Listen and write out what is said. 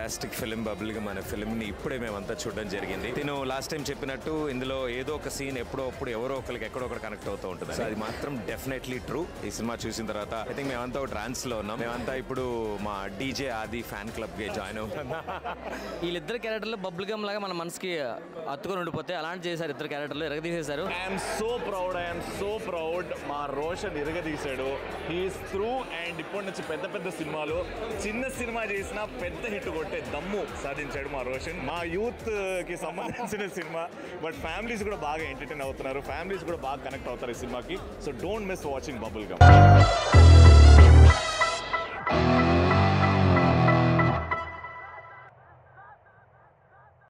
fantastic film bubble గా మన film ని ఇప్పుడే మేమంతా చూడడం జరిగింది నేను లాస్ట్ టైం చెప్పినట్టు ఇందులో ఏదో ఒక సీన్ ఎప్పుడో అప్పుడు ఎవరో ఒకరికి ఎక్కడో ఒకటి కనెక్ట్ అవుతూ ఉంటుంది సో అది మాత్రం డెఫినెట్లీ ట్రూ ఈ సినిమా చూసిన తర్వాత ఐ థింక్ మేమంతా ట్రాన్స్ లో ఉన్నాం మేమంతా ఇప్పుడు మా డీజే ఆది ఫ్యాన్ క్లబ్ కి జాయిన్ అవుతున్నాం వీళ్ళిద్దరు క్యారెక్టర్లు బబుల్ గమ్ లాగా మన మనసుకి అత్తుకొని ఉండిపోతే అలాంటి చేశారు ఇద్దరు క్యారెక్టర్లు ఎరగదీసేశారు I'm so proud I'm so proud మా రోషన్ ఇరగదీశాడు హీస్ త్రూ అండ్ ఇప్పటి నుంచి పెద్ద పెద్ద సినిమాలు చిన్న సినిమా చేసిన పెద్ద హిట్ కొట్టే దమ్ము సాధించాడు మా రోషన్ మా యూత్ కి సంబంధించిన సినిమా బట్ ఫ్యామిలీస్ కూడా బాగా ఎంటర్టైన్ అవుతున్నారు ఫ్యామిలీస్ కూడా బాగా కనెక్ట్ అవుతారు ఈ సినిమాకి so don't miss watching bubble gum